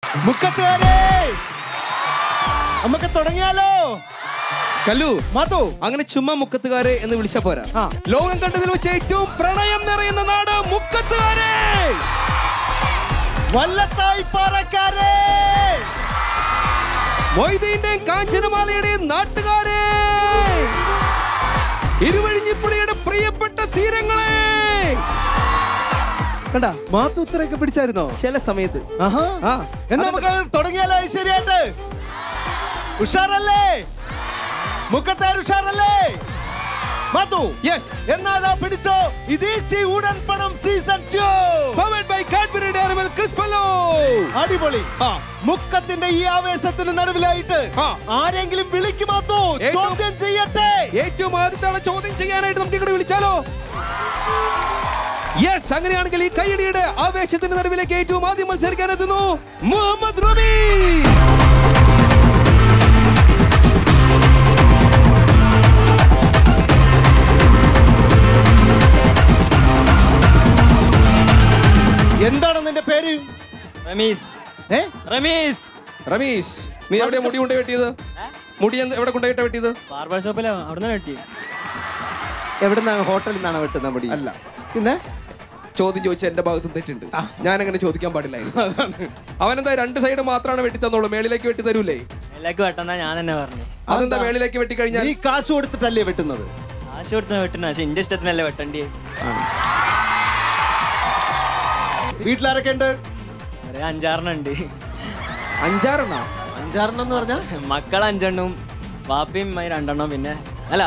മുക്കത്തുകാരെ നമുക്ക് തുടങ്ങിയാലോ കല്ലു മധു അങ്ങനെ ചുമ്മാ മുക്കത്തുകാരെ എന്ന് വിളിച്ച പോരാ ആ. ലോകം കണ്ടതിൽ വെച്ച് ഏറ്റവും പ്രണയം നിറയുന്ന നാട് മുക്കത്തുകാരെ വല്ലത്തായി പാറക്കാരെ മൊയ്തീന്റെയും കാഞ്ചനമാലയുടെയും നാട്ടുകാരെ ഇരുവഴിഞ്ഞിപ്പുളിയുടെ പ്രിയപ്പെട്ട തീരങ്ങളെ കണ്ടാ മാത്തു ഉത്തരൊക്കെ പിടിച്ചായിരുന്നോ ചില സമയത്ത് ആഹാ ആ എന്നാ നമുക്ക് തുടങ്ങിയാലോ ഐശ്വര്യായിട്ട് ഉഷാറല്ലേ മുക്കത്താർ ഉഷാറല്ലേ മധു യെസ് എന്നാ ദാ പിടിച്ചോ ഇതീശി ഉടൻ പണം season two powered by Cadbury Dairy Milk Crispello അടിപൊളി ആ മുക്കത്തിന്റെ ഈ ആവേശത്തിന് നടുവിലായിട്ട് ആ. ആരെങ്കിലും വിളിക്കുമാത്തോ ഏറ്റവും- ചോദ്യം ചെയ്യട്ടെ ഏറ്റവും ആദ്യത്തെ ചോദ്യം ചെയ്യാനായിട്ട് നമുക്ക് ഇങ്ങോട്ട് വിളിച്ചാലോ യെസ് അങ്ങനെയാണെങ്കിൽ ഈ കൈയടിയുടെ ആവേശത്തിന്റെ നടുവിലേക്ക് ഏറ്റവും ആദ്യം മത്സരിക്കാൻ എത്തുന്നു മുഹമ്മദ് റമീസ് എന്താണ് നിന്റെ പേര് റമീസ് ഏ റമീസ് റമീസ് നീ എവിടെ മുടി കൊണ്ട് വെട്ടിയത് മുടി എന്ത്- എവിടെ കൊണ്ടുപോയിട്ട് വെട്ടിയത് ബാർബർ ഷോപ്പിലാ അവിടുന്ന് കിട്ടി എവിടുന്നാണ് ഹോട്ടലിൽ നിന്നാണ് വെട്ടുന്ന മുടി അല്ല. പിന്നെ ചോദ്യം ചോദിച്ച എന്റെ ഭാഗത്തും തെറ്റുണ്ട് ഞാൻ അങ്ങനെ ചോദിക്കാൻ പാടില്ലായിരുന്നു അവനെന്താ രണ്ട് സൈഡ് മാത്രമാണ് വെട്ടി തന്നോളൂ മേളിലേക്ക് വെട്ടി തരൂലേ എല്ലാവർക്കും വെട്ടെന്നാ ഞാൻ തന്നെ പറഞ്ഞു അതെന്താ മേളിലേക്ക് വെട്ടി കഴിഞ്ഞാൽ നീ കാശ് കൊടുത്തിട്ടല്ലേ വെട്ടുന്നത് കാശ് കൊടുത്ത വെട്ടണ പക്ഷെ എന്റെ ഇഷ്ടത്തിനല്ലേ വെട്ടണ്ടി വീട്ടിലാരൊക്കെ ഉണ്ട് ഒരു അഞ്ചാറെണ്ണം ഉണ്ട് അഞ്ചാറെണ്ണ അഞ്ചാറെണ്ണം എന്ന് പറഞ്ഞാ മക്കൾ അഞ്ചെണ്ണവും വാപ്പയും ഉമ്മയും രണ്ടെണ്ണം പിന്നെ അല്ല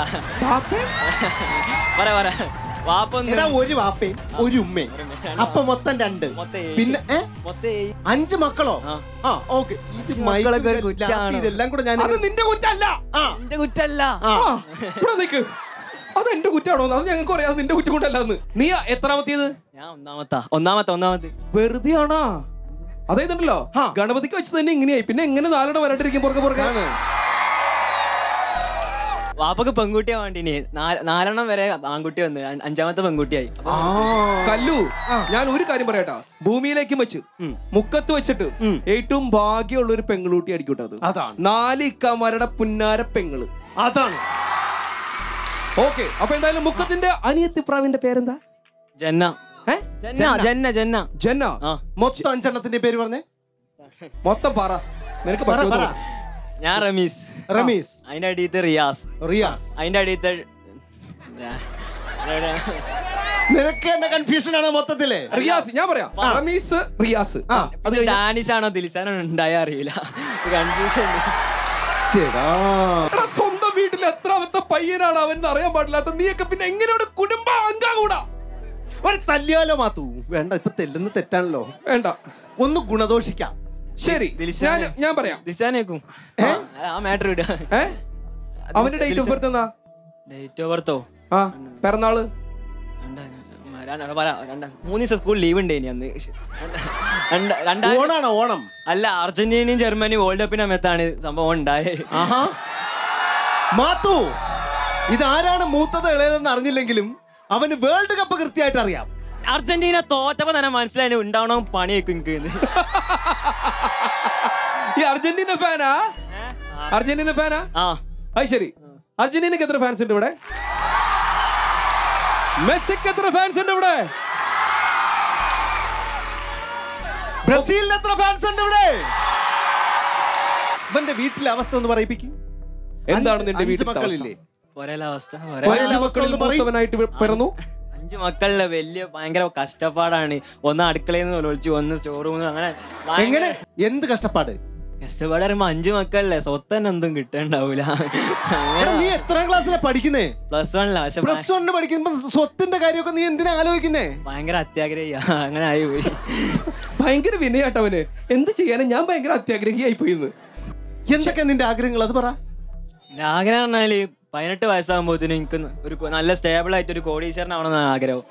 പറ പറ വാപ്പ എടാ ഒന്ന് ഒരു വാപ്പയും ഒരു ഉമ്മയും ഒരു ഉമ്മയും. അപ്പൊ മൊത്തം രണ്ട് മൊത്തം ഏഴ്. പിന്നെ ഏ മൊത്തം ഏഴ്. അഞ്ച് മക്കളോ ആ. ആ ഓക്കെ ഇത് മക്കളൊക്കെ ഒരു മൈക്കും കുറ്റാണ്. ലാത്തി ഇതെല്ലാം കൂടെ ഞാൻ അത് നിന്റെ കുറ്റല്ല ആ എന്റെ കുറ്റല്ല ആ ആ, ഇവിടെ നിക്ക് അത് എന്റെ കുറ്റാണോ അത് ഞങ്ങൾക്ക് അറിയാം അത് നിന്റെ കുറ്റം കൊണ്ടല്ലാന്ന് നീ എത്രാമത്തേത് ഞാൻ ഒന്നാമത്താ ഒന്നാമത്തെ ഒന്നാമത്തെ വെറുതെ ആണാ അതായതുണ്ടല്ലോ ആ. ഗണപതിക്ക് വെച്ച് തന്നെ ഇങ്ങനെയായി പിന്നെ എങ്ങനെ നാലെണ്ണം വരാണ്ടിരിക്കും പുറകെ പുറകെ ആണ്. വാപ്പക്ക് പെൺകുട്ടിയാ വേണ്ടിനി നാലെണ്ണം വരെ ആൺകുട്ടി വന്ന് അ- അഞ്ചാമത്തെ പെൺകുട്ടിയായി ആ കല്ലു ഞാൻ ഒരു കാര്യം പറയട്ടാ ഭൂമിയിലേക്ക് വെച്ച് മുക്കത്ത് വെച്ചിട്ട് ഏറ്റവും ഭാഗ്യമുള്ള ഒരു പെങ്ങളൂട്ടി അടിക്കൂട്ടോ അത് അതാണ് നാല് ഇക്കാമാരുടെ പുന്നാര പെങ്ങള് അതാണ് ഓക്കെ അപ്പൊ എന്തായാലും മുക്കത്തിന്റെ അനിയത്തി പ്രാവിന്റെ പേരെന്താ ജന്ന ഏ? ജന്ന ജന്ന ജന്ന ജന്ന ആ മൊത്തം അഞ്ചെണ്ണത്തിന്റെ പേര് പറഞ്ഞേ മൊത്തം പറ നിനക്ക് പറ പറ്റുമോ പറ എന്ന് ഞാൻ റമീസ് റമീസ് അതിന്റെ അടിയത്തെ റിയാസ് റിയാസ് അതിന്റെ അടിയത്തെ നിനക്ക് എന്നെ കൺഫ്യൂഷൻ ആണ് മൊത്തത്തില് റിയാസ് ഞാൻ പറയാം റമീസ് റിയാസ് ആ. അത് കഴിഞ്ഞ് ഡാനിഷ് ആണോ ദിലിസാനോ ഉണ്ടായ അറിയില്ല കൺഫ്യൂഷൻ ചേടാ എടാ, സ്വന്തം വീട്ടിൽ എത്രാമത്തെ പയ്യനാണ് അവൻ അറിയാൻ പാടില്ലാത്ത നീയൊക്കെ പിന്നെ എങ്ങനെയാണ് കുടുംബ അംഗം കൂടാ ഒരു തല്ലിയാലോ മാത്തു വേണ്ട ഇപ്പൊ തെല്ലുന്ന തെറ്റാണല്ലോ വേണ്ട ഒന്ന് ഗുണദോഷിക്കാം ശരി ഞാൻ ഞാൻ പറയാം ദിലിസാനേക്കും ആ മാറ്റർ വിടുക ഏ അവന്റെ ഡേറ്റ് ഓഫ് ബർത്ത് എന്നാ ഡേറ്റ് ഓഫ് ബർത്തോ ആ പിറന്നാള് മൂന്ന് ദിവസം സ്കൂൾ ലീവ് ഉണ്ട് ഇനി അന്ന് രണ്ട് രണ്ടായിരം ഓണാണോ ഓണം അല്ല അർജന്റീനയും ജർമ്മനിയും വേൾഡ് കപ്പിന് സമയത്താണ് സംഭവം ഉണ്ടായത് ആഹാ മാത്തു ഇതാരാണ് മൂത്തത് ഇളയതെന്ന് അറിഞ്ഞില്ലെങ്കിലും അവന് വേൾഡ് കപ്പ് കൃത്യമായിട്ട് അറിയാം അർജന്റീന തോറ്റപ്പോ തന്നെ മനസ്സിലായി ഉണ്ടാവണം പണിയേക്കും എനിക്ക് എന്ന്. ഈ അർജന്റീന ഫാനാ അർജന്റീന ഫാനാ ആ അത് ശരി അർജന്റീനക്ക് എത്ര ഫാൻസ് ഉണ്ട് ഇവിടെ മെസ്സിക്ക് എത്ര ഫാൻസ് ഉണ്ട് ഇവിടെ ബ്രസീലിന് എത്ര ഫാൻസ് ഉണ്ട് ഇവിടെ ഇവന്റെ വീട്ടിലെ അവസ്ഥ ഒന്ന് പറയിപ്പിക്കും എന്താണ് നിന്റെ അഞ്ച് വീട്ടിലത്തെ മക്കളില്ലേ പോരല്ല അവസ്ഥ പോരെ. പോരെ. അഞ്ച് മക്കളിൽ മൂത്തവനായിട്ട് ഇവ- പിറന്നു അഞ്ച് മക്കളിലെ വലിയ ഭയങ്കര കഷ്ടപ്പാടാണ് ഒന്ന് അടുക്കളയിൽ നിന്ന് ഒളിച്ചു ഒന്ന് സ്റ്റോർ റൂമിൽ അങ്ങനെ ഭയങ്കര എങ്ങനെ എന്ത് കഷ്ടപ്പാട് കഷ്ടപ്പാട് പറയുമ്പോ അഞ്ച് മക്കളിലെ സ്വത്ത് തന്നെ എന്തും കിട്ടണ്ടാവൂല എടാ, നീ എത്ര ക്ലാസ്സിലാ പഠിക്കുന്നേ പ്ലസ് വണ്ണില പക്ഷെ പ്ലസ് വണ്ണിന് പഠിക്കുമ്പോ സ്വത്തിന്റെ കാര്യമൊക്കെ നീ എന്തിനാ ആലോചിക്കുന്നേ ഭയങ്കര അത്യാഗ്രഹിയ അങ്ങനെ ആയി പോയി ഭയങ്കര വിനയാട്ടവന് എന്ത് ചെയ്യാനും ഞാൻ ഭയങ്കര അത്യാഗ്രഹിയായി പോയിന്ന് എന്തൊക്കെ നിന്റെ ആഗ്രഹങ്ങൾ അത് പറ എൻ്റെ ആഗ്രഹം പറഞ്ഞാല് പതിനെട്ട് വയസ്സാകുമ്പോഴത്തേനും എനിക്ക് ഒരു കൊ- നല്ല സ്റ്റേബിൾ ആയിട്ട് ഒരു കോടീശ്വരനാവണമെന്നാണ് ആഗ്രഹം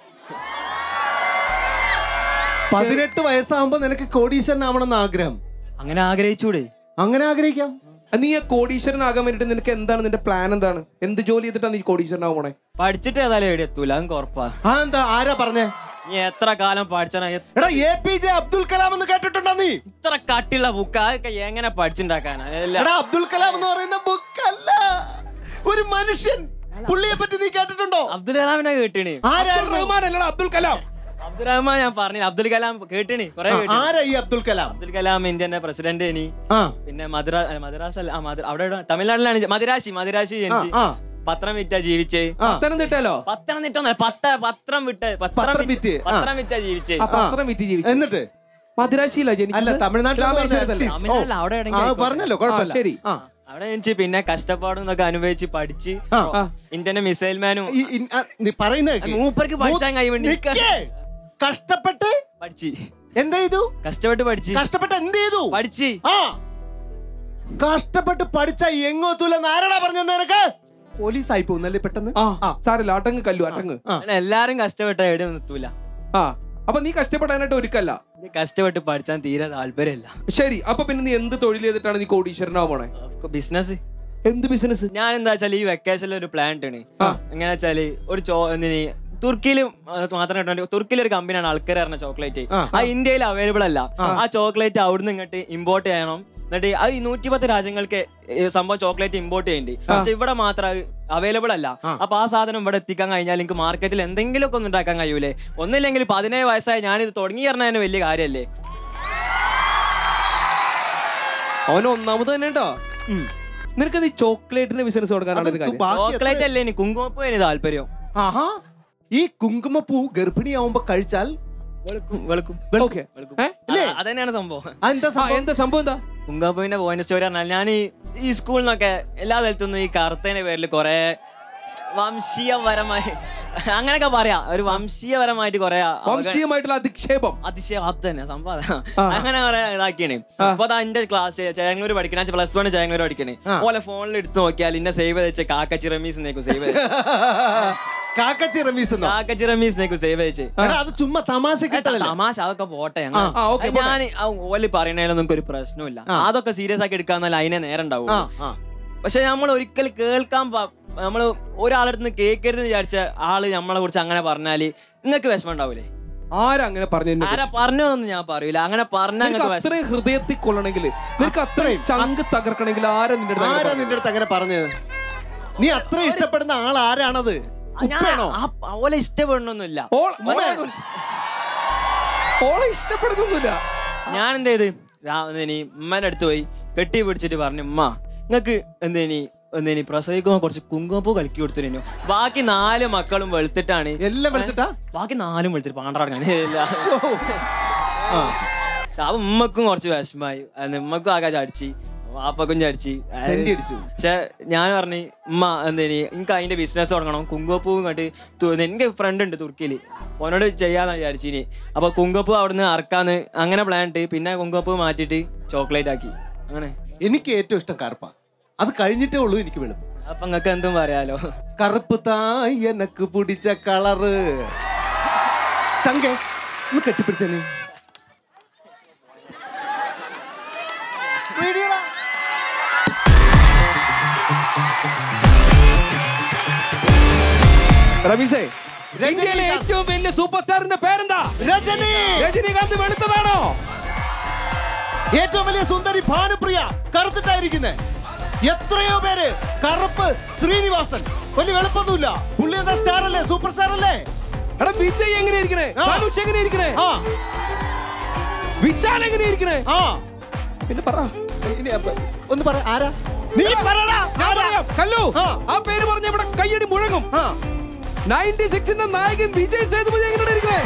പതിനെട്ട് വയസ്സാകുമ്പോ നിനക്ക് കോടീശ്വരനാവണമെന്ന് ആഗ്രഹം അങ്ങനെ ആഗ്രഹിച്ചൂടെ അങ്ങനെ ആഗ്രഹിക്കാം നീ ആ കോടീശ്വരനാകാൻ വേണ്ടിട്ട് നിനക്ക് എന്താണ് നിന്റെ പ്ലാൻ എന്താണ് എന്ത് ജോലി ചെയ്തിട്ടാണ് നീ കോടീശ്വരനാവും പോണേ പഠിച്ചിട്ട് ഏതായാലും എവിടെ എത്തൂല അതും ഉറപ്പാ ആ എന്താ ആരാ പറഞ്ഞേ നീ എത്ര കാലം പഠിച്ചാ എടാ A P J Abdul Kalam എന്ന് കേട്ടിട്ടുണ്ടോ നീ ഇത്ര കട്ടിയുള്ള ബുക്ക് അതൊക്കെ എങ്ങനെ പഠിച്ചുണ്ടാക്കാനാ എല്ലാം എടാ അബ്ദുൽ കലാം എന്ന് പറയുന്ന ബുക്കല്ല ഒരു മനുഷ്യൻ പുള്ളിയെ പറ്റി നീ കേട്ടിട്ടുണ്ടോ അബ്ദുൽ കലാമിനെ കേട്ടിണ് അബ്ദുൾ ആരായിരുന്നു റഹ്മാൻ അല്ലടാ അബ്ദുൽ കലാം അബ്ദുൽ റഹ്മാൻ ഞാൻ പറഞ്ഞു അബ്ദുൽ കലാം കേട്ടിന് കൊറേ ആ, കേട്ടിന് ആരാ ഈ അബ്ദുൽ കലാം അബ്ദുൽ കലാം ഇന്ത്യന്റെ പ്രസിഡന്റ് ഇനി ആ പിന്നെ മദ്രാ അല്ല, മദ്രാസ് അല്ല ആ, മദ്ര- അവിടെ എവിടെയാ? തമിഴ്നാട്ടിലാണ് ജ- മദിരാശി മദിരാശി ജനിച്ച് ആ. പത്രം വിറ്റ ജീവിച്ചേ ആ. പത്തനംതിട്ടല്ലോ പത്തനംതിട്ട ഒന്നല്ല, പത്ത പത്രം വിട്ട് പത്രം വിറ്റ്, ആ. പത്രം വിറ്റ ജീവിച്ചേ ആ പത്രം വിറ്റ് ജീവിച്ചു എന്നിട്ട് മദിരാശിയില അല്ല ജനിച്ചത് തമിഴ്നാട്ടിൽ രാമേശ്വരത്തല്ലേ? തമിഴ്നാട്ടിൽ അവിടെ ആ എവിടെയെങ്കിലും ആയിക്കോട്ടെ. പറഞ്ഞല്ലോ കുഴപ്പമില്ല ആ, ശരി. ആ അവിടെ ജനിച്ച് പിന്നെ കഷ്ടപ്പാടും എന്നൊക്കെ അനുഭവിച്ച് പഠിച്ച് ആ. ആ. ഇന്ത്യന്റെ മിസൈൽ മാനും ഈ- ഈ- ആ, നീ പറയുന്ന കേക്ക്. മൂപ്പർക്ക് പഠിച്ചാൻ കഴിവുണ്ട് എനിക്ക് നിക്കേ. കഷ്ടപ്പെട്ട് പഠിച്ച് എന്ത് ചെയ്തു കഷ്ടപ്പെട്ട് പഠിച്ച് കഷ്ടപ്പെട്ട് എന്ത് ചെയ്തു പഠിച്ച് ആ കഷ്ടപ്പെട്ട് പഠിച്ച എങ്ങോത്തൂലെന്ന് ആരാടാ പറഞ്ഞത് നിനക്ക് പോലീസ് ആയി പോകുന്നല്ലേ പെട്ടെന്ന് ആ ആ. സാരല്ല അടങ്ങ് കല്ലു അടങ്ങ് ആ. അങ്ങനെ എല്ലാരും കഷ്ടപ്പെട്ട എവിടെ നിർത്തൂല ആ അപ്പൊ നീ കഷ്ടപ്പെടാനായിട്ട് ഒരുക്കല്ല എനിക്ക് കഷ്ടപ്പെട്ട് പഠിച്ചാൻ തീരെ താല്പര്യമില്ല ശരി അപ്പൊ പിന്നെ നീ എന്ത് തൊഴിൽ ചെയ്തിട്ടാണ് നീ കോടീശ്വരനാവാൻ പോണേ ബിസിനസ് എന്ത് ബിസിനസ് ഞാൻ എന്താ വെച്ചാൽ ഈ വെക്കേഷനിൽ ഒരു പ്ലാൻ ഇട്ടാണ് എങ്ങനെ വെച്ചാല് ഒരു ചോ എന്തിന് തുർക്കിയിൽ മാത്രം കിട്ടുന്ന തുർക്കിയിൽ ഒരു കമ്പനിയാണ് ആൾക്കാർ പറഞ്ഞ ചോക്ലേറ്റ് ആ, ആ ഇന്ത്യയിൽ അവൈലബിൾ അല്ല ആ ചോക്ലേറ്റ് അവിടുന്ന് ഇങ്ങോട്ട് ഇമ്പോർട്ട് ചെയ്യണം എന്നിട്ട് അത് ഈ നൂറ്റിപ്പത്ത് രാജ്യങ്ങൾക്ക് ഈ സംഭവം ചോക്ലേറ്റ് ഇമ്പോർട്ട് ചെയ്യുന്നുണ്ട് പക്ഷെ ഇവിടെ മാത്രം അവൈലബിൾ അല്ല അപ്പൊ ആ സാധനം ഇവിടെ എത്തിക്കാൻ കഴിഞ്ഞാൽ എനിക്ക് മാർക്കറ്റിൽ എന്തെങ്കിലുമൊക്കെ ഒന്ന് ഉണ്ടാക്കാൻ കഴിയൂലേ ഒന്നില്ലെങ്കിൽ പതിനേഴ് വയസ്സായി ഞാനിത് തുടങ്ങി പറഞ്ഞതിന് വലിയ കാര്യമല്ലേ അവൻ ഒന്നാമത് തന്നെ കേട്ടോ നിനക്ക് നീ ചോക്ലേറ്റിന്റെ ബിസിനസ് കൊടുക്കാനാണ് ഒരു കാര്യം ബാക്കി ചോക്ലേറ്റ് എത്ര- അല്ലേ ഇനി കുങ്കുമപ്പൂ എനിക്ക് താല്പര്യം ആഹാ ഈ കുങ്കുമപ്പൂ ഗർഭിണിയാവുമ്പോ കഴിച്ചാൽ വെളുക്കും വെളുക്കും ഓക്കെ വെളുക്കും ഏ? ഇല്ലേ? അ- അതന്നെയാണ് സംഭവം അതെന്താ ആ സംഭവം? എന്താ സംഭവം എന്താ കുങ്കാപ്പൂവിന്റെ പോയിന്റ് സ്റ്റോറി പറഞ്ഞാൽ ഞാൻ ഈ ഈ സ്കൂളിൽ നിന്നൊക്കെ എല്ലാ സ്ഥലത്തുനിന്നും ഈ കറുത്തതിന്റെ പേരിൽ കുറെ വംശീയപരമായി അങ്ങനെയൊക്കെ പറയാം ഒരു വംശീയപരമായിട്ട് കുറെ വംശീയമായിട്ടുള്ള അധിക്ഷേപം അതിശയം അത് തന്നെ സംഭവം അതാ. അങ്ങനെ കുറെ ഇതാക്കിയാണ് അപ്പൊ അതാ എന്റെ ക്ലാസ് ചേങ്ങൂര് പഠിക്കണ പ്ലസ് വൺ ചേങ്ങൂര് പഠിക്കണേ ഓലെ ഫോണിൽ എടുത്ത് നോക്കിയാൽ ഇന്നെ സേവ് ചെയ്ത് വെച്ച കാക്കച്ചി റമീസ് എന്നേക്കും സേവ് ചെയ്ത് കാക്കച്ചി റമീസ് എന്നോ? കാക്കച്ചി റമീസ് എന്നേക്കും സേവ് വെച്ച് എടാ, അത് ചുമ്മാ തമാശ കിട്ടതല്ലേ തമാശ അതൊക്കെ പോട്ടെ ആ, okay, പോട്ടെ. ഞാൻ ഓല് പറയണതിലൊന്നും ഒരു പ്രശ്നമില്ല അതൊക്കെ സീരിയസ് ആക്കി എടുക്കാന്നല്ല അതിനെ നേരം ഉണ്ടാവും ആ ആ പക്ഷെ നമ്മൾ ഒരിക്കൽ കേൾക്കാൻ നമ്മൾ ഒരാളടുത്ത് നിന്ന് കേൾക്കരുത് വിചാരിച്ച ആള് നമ്മളെ കുറിച്ച് അങ്ങനെ പറഞ്ഞാല് നിങ്ങൾക്ക് വിഷമം ഉണ്ടാവൂലേ ആരാ അങ്ങനെ പറഞ്ഞു നിന്നെ ആരാ പറഞ്ഞതൊന്നും ഞാൻ പറയൂല അങ്ങനെ പറഞ്ഞാൽ നിനക്ക് നിങ്ങൾക്ക് വിഷമം അത്രയും ഹൃദയത്തിൽ കൊള്ളണമെങ്കിൽ നിനക്ക് അത്രയും ചങ്ക് തകർക്കണമെങ്കിൽ ആരാ നിന്റെ അടുത്ത് അങ്ങനെ ആരാ പറഞ്ഞത്? നിന്റെ അടുത്ത് അങ്ങനെ പറഞ്ഞത് നീ അത്ര ഇഷ്ടപ്പെടുന്ന ആൾ ആരാണത് ഞാൻ ഉപ്പയാണോ ആ- ഓലെ ഇഷ്ടപ്പെടണമൊന്നുമില്ല ഓൾ- ഓളെ- ഓളെ ഇഷ്ടപ്പെടുന്നൊന്നുമില്ല ഞാൻ എന്ത് ചെയ്ത് രാവിലെ ഉമ്മേന്റെ അടുത്ത് പോയി കെട്ടി പിടിച്ചിട്ട് പറഞ്ഞു ഉമ്മ നിങ്ങക്ക് എന്തേനി എന്തേനി പ്രസവിക്കുമ്പോ കുറച്ച് കുങ്കുമപ്പൂ കലക്കി കൊടുത്തിരുന്നു ബാക്കി നാല് മക്കളും വെളുത്തിട്ടാണ് എല്ലാം വെളുത്തിട്ടാ ബാക്കി നാലും വിളിച്ചിട്ട് പാണ്ടാടക്കാൻ അപ്പൊ ഉമ്മക്കും കുറച്ച് വിഷമായി അത് ഉമ്മക്കും ആകെ ചടിച്ച് വാപ്പക്കും ചടിച്ച് സെന്റി അടിച്ചു പക്ഷെ ഞാൻ പറഞ്ഞു ഉമ്മ എന്തേനി എനിക്ക് അതിന്റെ ബിസിനസ് തുടങ്ങണം കുങ്കുമപ്പൂ കണ്ട് എനിക്ക് ഫ്രണ്ട് ഉണ്ട് തുർക്കിയിൽ ഓനോട് ചെയ്യാന്ന് വിചാരിച്ചിനി അപ്പൊ കുങ്കുമപ്പൂ അവിടുന്ന് അറക്കാന്ന് അങ്ങനെ പ്ലാൻ ഇട്ട് പിന്നെ കുങ്കുമപ്പൂ മാറ്റിയിട്ട് ചോക്ലേറ്റ് ആക്കി അങ്ങനെ എനിക്ക് ഏറ്റവും ഇഷ്ടം കറുപ്പ അത് കഴിഞ്ഞിട്ടേ ഉള്ളൂ എനിക്ക് വെളുപ്പ് അപ്പൊ നിങ്ങൾക്ക് എന്തും പറയാലോ കറുപ്പ് തായ് എനക്ക് പിടിച്ച കളറ് ചങ്കെ ഒന്ന് കെട്ടിപ്പിടിച്ച നീ വീഡിയോടാ. റമീസേ ഇന്ത്യയിലെ ഏറ്റവും വലിയ സൂപ്പർ സ്റ്റാറിന്റെ പേരെന്താ രജനി രജനീകാന്ത് വെളുത്തതാണോ ഏറ്റവും വലിയ സുന്ദരി ഭാനുപ്രിയ കറുത്തിട്ടായിരിക്കുന്നേ എത്രയോ പേര് കറുപ്പ് ശ്രീനിവാസൻ വലിയ എളുപ്പമൊന്നുമില്ല പുള്ളി എന്താ സ്റ്റാർ അല്ലേ സൂപ്പർ സ്റ്റാർ അല്ലേ എടാ വിജയ് എങ്ങനെ ഇരിക്കണേ ആ. ധനുഷ് എങ്ങനെ ഇരിക്കണേ ആ വിശാൽ എങ്ങനെ ഇരിക്കണേ ആ പിന്നെ പറ ഇനി അപ്പൊ ഒന്ന് പറ ആരാ നീ പറടാ ഞാൻ ആരാ? പറയാം കല്ലു ആ. ആ പേര് പറഞ്ഞ ഇവിടെ കയ്യടി മുഴങ്ങും ആ നയൻറ്റി സിക്സിന്റെ നായകൻ വിജയ് സേതുപതി എങ്ങനെയാണ് ഇരിക്കണേ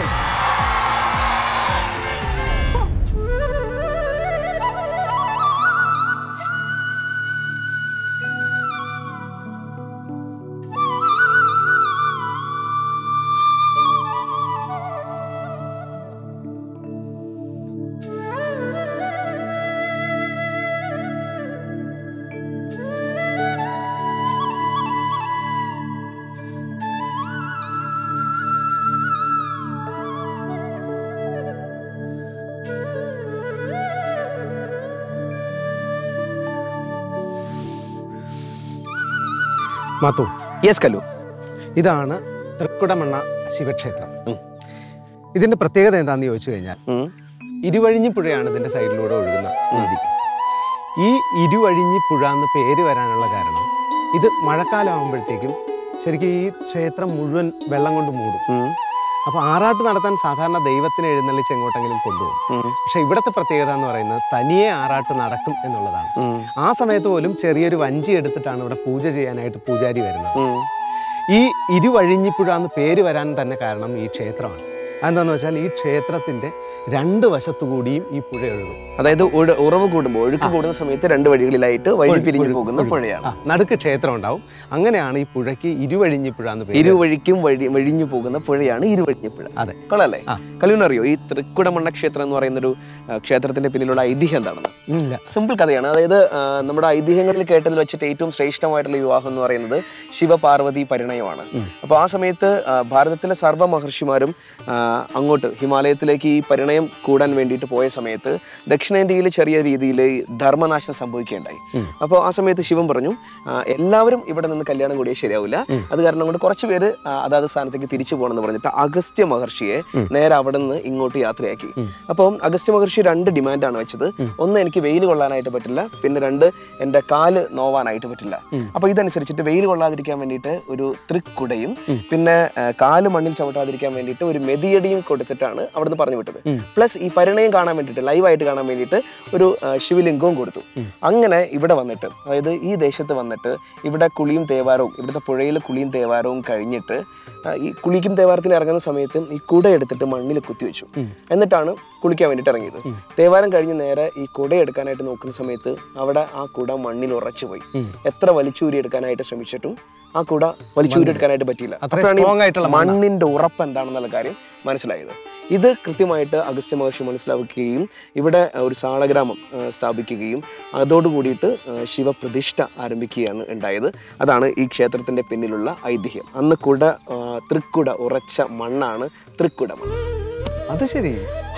മാത്തു യെസ് കല്ലു ഇതാണ് തൃക്കുടമണ്ണ ശിവക്ഷേത്രം ഇതിന്റെ പ്രത്യേകത എന്താണെന്ന് ചോദിച്ചു കഴിഞ്ഞാൽ ഉം. ഇരുവഴിഞ്ഞിപ്പുഴയാണ് ഇതിന്റെ സൈഡിലൂടെ ഒഴുകുന്ന നദി ഈ ഇരുവഴിഞ്ഞിപ്പുഴ എന്ന് പേര് വരാനുള്ള കാരണം ഇത് മഴക്കാലം ആകുമ്പോഴത്തേക്കും ശരിക്കും ഈ ക്ഷേത്രം മുഴുവൻ വെള്ളം കൊണ്ട് മൂടും ഉം. അപ്പോൾ ആറാട്ട് നടത്താൻ സാധാരണ ദൈവത്തിനെ എഴുന്നള്ളിച്ച് എങ്ങോട്ടെങ്കിലും കൊണ്ടുപോകും ഉം. പക്ഷെ ഇവിടുത്തെ പ്രത്യേകത എന്ന് പറയുന്നത് തനിയെ ആറാട്ട് നടക്കും എന്നുള്ളതാണ് ഉം. ആ സമയത്ത് പോലും ചെറിയൊരു വഞ്ചി എടുത്തിട്ടാണ് ഇവിടെ പൂജ ചെയ്യാനായിട്ട് പൂജാരി വരുന്നത് ഉം. ഈ ഇരുവഴിഞ്ഞിപ്പുഴ എന്ന് പേര് വരാൻ തന്നെ കാരണം ഈ ക്ഷേത്രമാണ് അതെന്താന്ന് വെച്ചാൽ ഈ ക്ഷേത്രത്തിന്റെ രണ്ട് വശത്തുകൂടിയും ഈ പുഴ ഒഴുകും അതായത് ഒഴു- ഉറവ് കൂടുമ്പോൾ ഒഴുക്ക് കൂടുന്ന സമയത്ത് രണ്ട് വഴികളിലായിട്ട് വഴി പിരിഞ്ഞു പോകുന്ന പുഴയാണ് ആ നടുക്ക് ക്ഷേത്രം ഉണ്ടാവും അങ്ങനെയാണ് ഈ പുഴയ്ക്ക് ഇരുവഴിഞ്ഞിപ്പുഴ എന്ന് പേര് ഇരുവഴിക്കും വഴി വഴിഞ്ഞു പോകുന്ന പുഴയാണ് ഇരുവഴിഞ്ഞപ്പുഴ അതെ കൊള്ളാല്ലേ ആ. കലുവിനറിയോ ഈ തൃക്കുടമണ്ണ ക്ഷേത്രം എന്ന് പറയുന്ന ഒരു ക്ഷേത്രത്തിന്റെ പിന്നിലുള്ള ഐതിഹ്യം എന്താണെന്ന് ഇല്ല സിമ്പിൾ കഥയാണ് അതായത് ആ, നമ്മുടെ ഐതിഹ്യങ്ങളിൽ കേട്ടതിൽ വെച്ചിട്ട് ഏറ്റവും ശ്രേഷ്ഠമായിട്ടുള്ള വിവാഹം എന്ന് പറയുന്നത് ശിവപാർവതി പരിണയമാണ് അപ്പോൾ ആ സമയത്ത് ആ, ഭാരതത്തിലെ സർവ്വ മഹർഷിമാരും ആ, അങ്ങോട്ട് ഹിമാലയത്തിലേക്ക് ഈ പരിണയം കൂടാൻ വേണ്ടിയിട്ട് പോയ സമയത്ത് ദക്ഷിണേന്ത്യയിൽ ചെറിയ രീതിയിൽ ധർമ്മനാശം സംഭവിക്കുകയുണ്ടായി അപ്പോൾ ആ സമയത്ത് ശിവൻ പറഞ്ഞു ആ, എല്ലാവരും ഇവിടെ നിന്ന് കല്യാണം കൂടിയേ ശരിയാവില്ല അത് കാരണം കൊണ്ട് കുറച്ച് പേര് ആ, അതാത് സ്ഥാനത്തേക്ക് തിരിച്ചു പോകണം എന്ന് പറഞ്ഞിട്ട് അഗസ്ത്യ മഹർഷിയെ നേരെ അവിടെ നിന്ന് ഇങ്ങോട്ട് യാത്രയാക്കി അപ്പം അഗസ്ത്യ മഹർഷി രണ്ട് ഡിമാൻഡാണ് വെച്ചത് ഒന്ന് എനിക്ക് വെയിൽ കൊള്ളാനായിട്ട് പറ്റില്ല പിന്നെ രണ്ട് എൻ്റെ കാല് നോവാനായിട്ട് പറ്റില്ല അപ്പൊ ഇതനുസരിച്ചിട്ട് വെയിൽ കൊള്ളാതിരിക്കാൻ വേണ്ടിയിട്ട് ഒരു തൃക്കുടയും പിന്നെ ആ, കാല് മണ്ണിൽ ചവിട്ടാതിരിക്കാൻ വേണ്ടിയിട്ട് ഒരു മെതിയടിയും കൊടുത്തിട്ടാണ് അവിടുന്ന് പറഞ്ഞു വിട്ടത് പ്ലസ് ഈ പരിണയം കാണാൻ വേണ്ടിയിട്ട് ലൈവായിട്ട് കാണാൻ വേണ്ടിയിട്ട് ഒരു ആ, ശിവലിംഗവും കൊടുത്തു അങ്ങനെ ഇവിടെ വന്നിട്ട് അതായത് ഈ ദേശത്ത് വന്നിട്ട് ഇവിടെ കുളിയും തേവാരവും ഇവിടുത്തെ പുഴയിൽ കുളിയും തേവാരവും കഴിഞ്ഞിട്ട് ആ, ഈ കുളിക്കും തേവാരത്തിൽ ഇറങ്ങുന്ന സമയത്ത് ഈ കുട എടുത്തിട്ട് മണ്ണിൽ കുത്തിവെച്ചു എന്നിട്ടാണ് കുളിക്കാൻ വേണ്ടിയിട്ട് ഇറങ്ങിയത് തേവാരം കഴിഞ്ഞ് നേരെ ഈ കുട എടുക്കാനായിട്ട് നോക്കുന്ന സമയത്ത് അവിടെ ആ കുട മണ്ണിൽ ഉറച്ചു പോയി എത്ര വലിച്ചൂരി എടുക്കാനായിട്ട് ശ്രമിച്ചിട്ടും ആ കുട വലിച്ചൂരി എടുക്കാനായിട്ട് പറ്റിയില്ല അത്രയും അപ്പോഴാണ് ഈ strong ആയിട്ടുള്ള മണ്ണാ. മണ്ണിന്റെ ഉറപ്പ് എന്താണെന്നുള്ള കാര്യം മനസ്സിലായത് ഇത് കൃത്യമായിട്ട് അഗസ്ത്യ മഹർഷി മനസ്സിലാക്കുകയും ഇവിടെ ഒരു സാളഗ്രാമം ആ, സ്ഥാപിക്കുകയും അതോടുകൂടിയിട്ട് ആ, ശിവപ്രതിഷ്ഠ ആരംഭിക്കുകയാണ് ഉണ്ടായത് അതാണ് ഈ ക്ഷേത്രത്തിന്റെ പിന്നിലുള്ള ഐതിഹ്യം അന്ന് കുട ആ, തൃക്കുട ഉറച്ച മണ്ണാണ് തൃക്കുട മണ്ണ് അത് ശരി